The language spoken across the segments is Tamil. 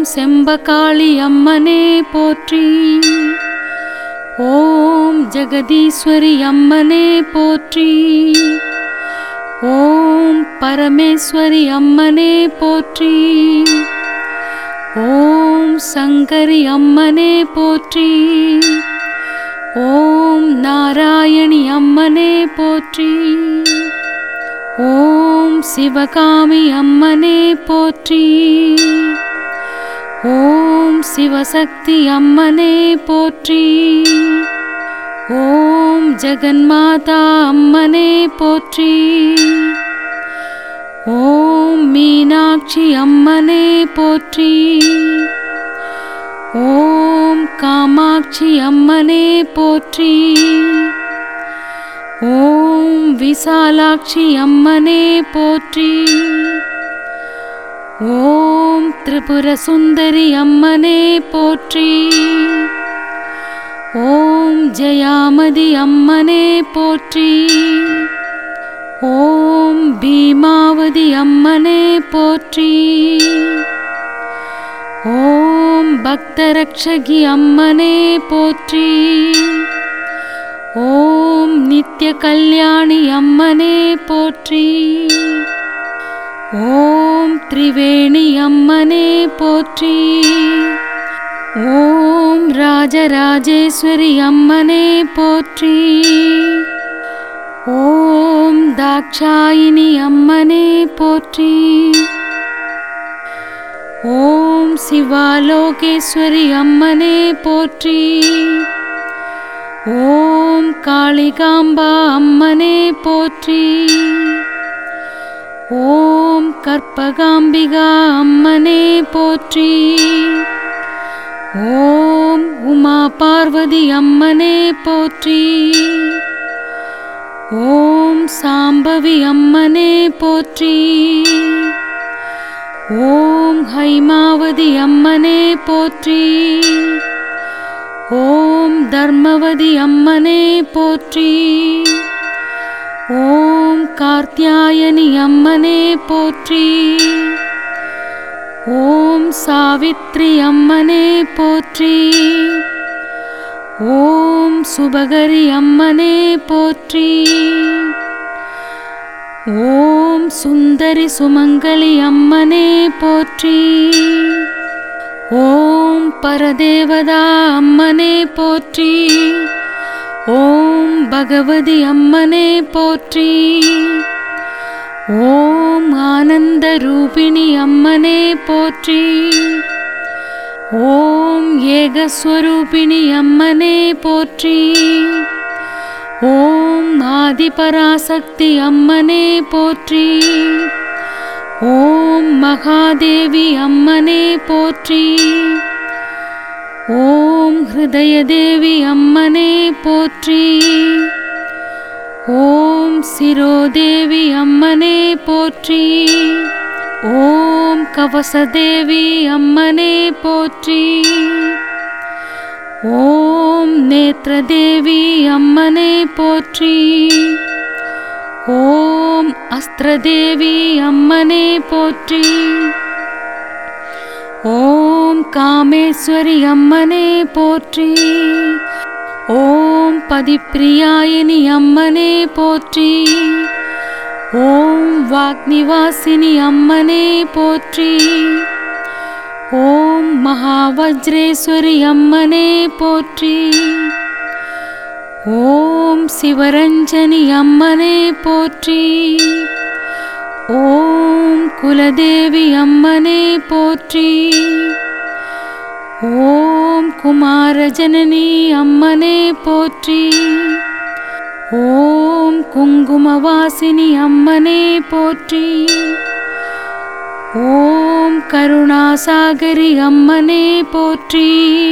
செம்பகாளி அம்மனே போற்றி ஓம் ஜெகதீஸ்வரி அம்மனே போற்றி ஓம் பரமேஸ்வரி அம்மனே போற்றி ஓம் சங்கரி அம்மனே போற்றி ஓம் நாராயணி அம்மனே போற்றி ஓம் சிவகாமி அம்மனே போற்றி ஓம் சிவசக்தி அம்மனே போற்றி ஓம் ஜெகன்மாதா அம்மனே போற்றி ஓம் மீனாட்சி அம்மனே போற்றி ஓம் காமாட்சி அம்மனே போற்றி ஓம் விசாலாட்சி அம்மனே போற்றி ஓம் திரிபுர சுந்தரி அம்மனே போற்றி ஓம் ஜெயாமதி அம்மனே போற்றி ஓம் பீமாவதி அம்மனே போற்றி ஓம் பக்தரக்ஷகி அம்மனே போற்றி ஓம் நித்ய கல்யாணி அம்மனே போற்றி ஓம் திரிவேணி அம்மனே போற்றி ஓம் ராஜராஜேஸ்வரி அம்மனே போற்றி ஓம் தாக்ஷாயினி அம்மனே போற்றி ஓம் சிவாலோகேஸ்வரி அம்மனே போற்றி ஓம் காளிகாம்பா அம்மனே போற்றி ஓம் கற்பகாம்பிகா அம்மனே போற்றி ஓம் உமா பார்வதி அம்மனே போற்றி ஓம் சாம்பவி அம்மனே போற்றி ஓம் ஹைமாவதி அம்மனே போற்றி ஓம் தர்மவதி அம்மனே போற்றி ஓம் கார்த்தியாயனி அம்மனே போற்றி ஓம் சாவித்ரி அம்மனே போற்றி ஓம் சுபகரி அம்மனே போற்றி ஓம் சுந்தரி சுமங்கலி அம்மனே போற்றி ஓம் பரதேவதா அம்மனே போற்றி ஓம் பகவதி அம்மனே போற்றி ஓம் ஆனந்த ரூபிணி அம்மனே போற்றி ஓம் ஏகஸ்வரூபிணி அம்மனே போற்றி ஓம் ஆதிபராசக்தி அம்மனே போற்றி ஓம் மகாதேவி அம்மனே போற்றி ஓம் ஹிருதயதேவி அம்மனே போற்றி ஓம் சிரோதேவி அம்மனே போற்றி ஓம் கவசதேவி அம்மனே போற்றி ஓம் நேத்ரதேவி அம்மனே போற்றி ஓம் அஸ்திரதேவி அம்மனே போற்றி ஓம் காமேஸ்வரி அம்மனே போற்றி ஓம் பதிப்பிரியாயினி அம்மனே போற்றி ஓம் வாக்னிவாசினி அம்மனே போற்றி ஓம் மகாவஜ்ரேஸ்வரி அம்மனே போற்றி ஓம் சிவரஞ்சனி அம்மனே போற்றி ஓம் குலதேவி அம்மனே போற்றி ஓம் குமாரஜனனி அம்மனே போற்றி ஓம் குங்குமவாசினி அம்மனே போற்றி ஓம் கருணாசாகரி அம்மனே போற்றி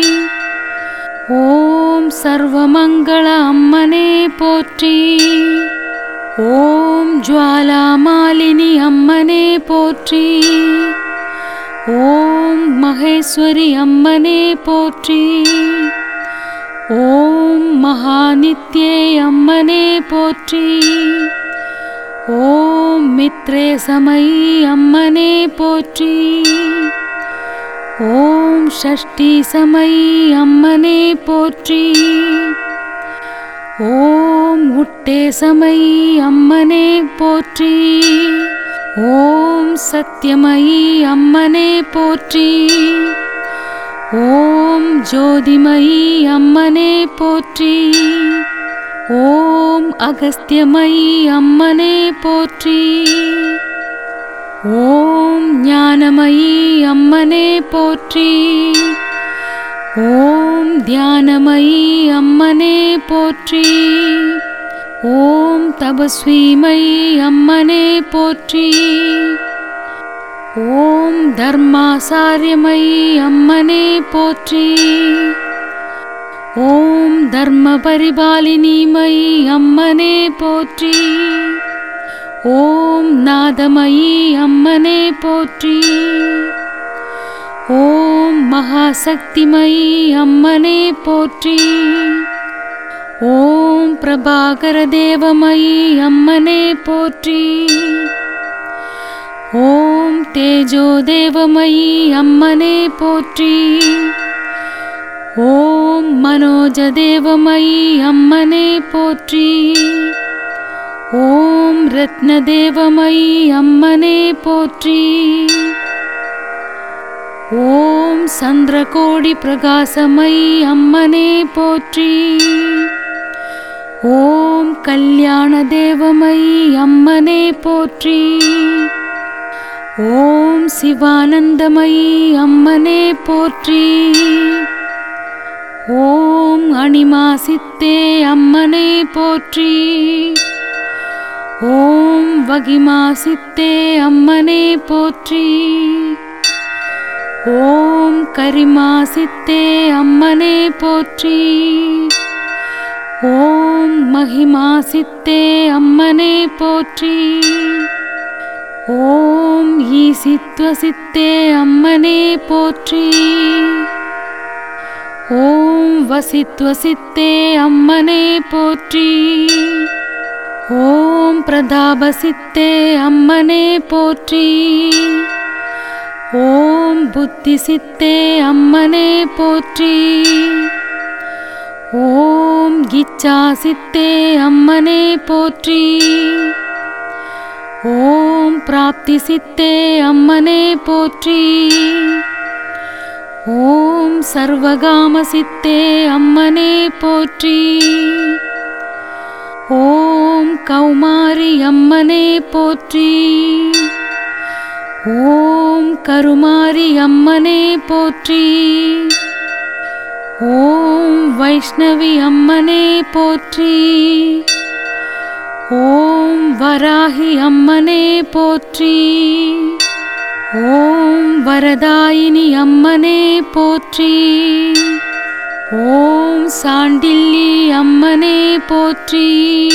ஓம் சர்வமங்கள அம்மனே போற்றி ஓம் ஜுவாலாமாலினி அம்மனே போற்றி ஓம் மகேஸ்வரி அம்மனே போற்றி ஓம் மகாநித்யே அம்மனே போற்றி ஓம் மித்ரே சமயி அம்மனே போற்றி ஓம் ஷஷ்டி சமயி அம்மனே போற்றி ஓம் உட்டே சமயி அம்மனே போற்றி ஓம் சத்யமயி அம்மனே போற்றி ஓம் ஜோதிமயி அம்மனே போற்றி ஓம் அகஸ்தியமயி அம்மனே போற்றி ஓம் ஞானமயி அம்மனே போற்றி ஓம் தியானமயி அம்மனே போற்றி ஓம் தபஸ்விமயி அம்மனே போற்றி ஓம் தர்மாசாரியமயி அம்மனே போற்றி ஓம் தர்ம பரிபாலினிமயி அம்மனே போற்றி ஓம் நாதமயி அம்மனே போற்றி ஓம் மகாசக்திமயி அம்மனே போற்றி ஓம் பிரபாகர தேவமயி அம்மனே போற்றி ஓம் தேஜோ தேவமயி அம்மனே போற்றி ஓம் மனோஜ தேவமயி அம்மனே போற்றி ஓம் ரத்னதேவமயி அம்மனே போற்றி ஓம் சந்திரகோடி பிரகாசமயி அம்மனே போற்றி ஓம் கல்யாண தேவமயி அம்மனே போற்றி ஓம் சிவானந்தமயி அம்மனே போற்றி ஓம் அணிமாசித்தே அம்மனே போற்றி ஓம் வகிமாசித்தே அம்மனே போற்றி ஓம் கரிமாசித்தே அம்மனே போற்றி ஓம் மகிமாசித்தே அம்மனே போற்றி ஓம் ஈசித்வசித்தே அம்மனே போற்றி ஓம் வசித்வசித்தே அம்மனே போற்றி ஓம் பிரதாபசித்தே அம்மனே போற்றி ஓம் புத்திசித்தே அம்மனே போற்றி ஓம் இச்சாசித்தே அம்மனே போற்றி ஓம் பிராப்திசித்தே அம்மனே போற்றி ஓம் சர்வகாமசித்தே அம்மனே போற்றி ஓம் கௌமாரி அம்மனே போற்றி ஓம் கருமாரி அம்மனே போற்றி ஓம் வைஷ்ணவி அம்மனே போற்றி ஓம் வராகி அம்மனே போற்றி ஓம் வரதாயினி அம்மனே போற்றி ஓம் சாண்டில்லி அம்மனே போற்றி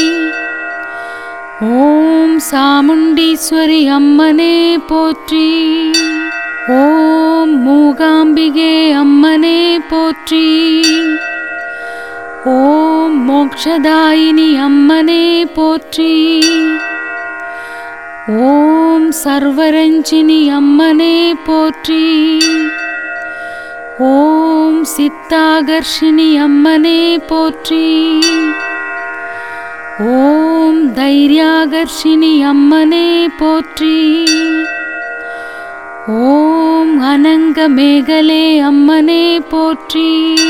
ஓம் சாமுண்டீஸ்வரி அம்மனே போற்றி ஓம் மூகாம்பிகே அம்மனே போற்றி ஓம் மோக்ஷதாயினி அம்மனே போற்றி ஓம் சர்வரஞ்சினி அம்மனே போற்றி ஓம் சித்தாகர்ஷினி அம்மனே போற்றி ஓம் தைரியாகர்ஷினி அம்மனே போற்றி ஓம் அனங்க மேகலே அம்மனே போற்றி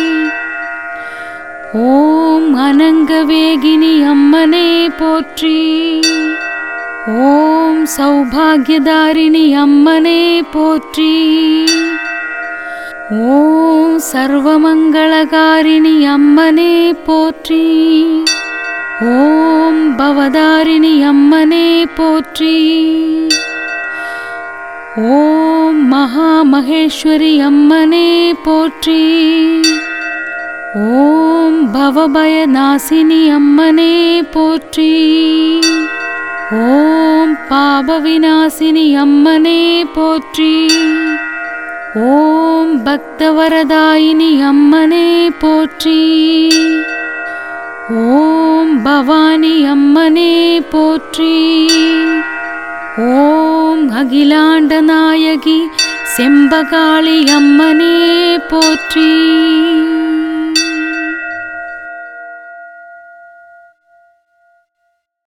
ஓம் அனங்கவேகினி அம்மனே போற்றி ஓம் சௌபாகியதாரிணி அம்மனே போற்றி ஓம் சர்வமங்களகாரிணி அம்மனே போற்றி ஓம் பவதாரிணி அம்மனே போற்றி ஓம் மகாமகேஸ்வரி அம்மனே போற்றி ஓம் பவபயநாசினி அம்மனே போற்றி ஓம் பாபவிநாசினி அம்மனே போற்றி ஓம் பக்தவரதாயினி அம்மனே போற்றி ஓம் பவானி அம்மனே போற்றி ஓம் அகிலாண்ட நாயகி செம்பகாளி அம்மனே போற்றி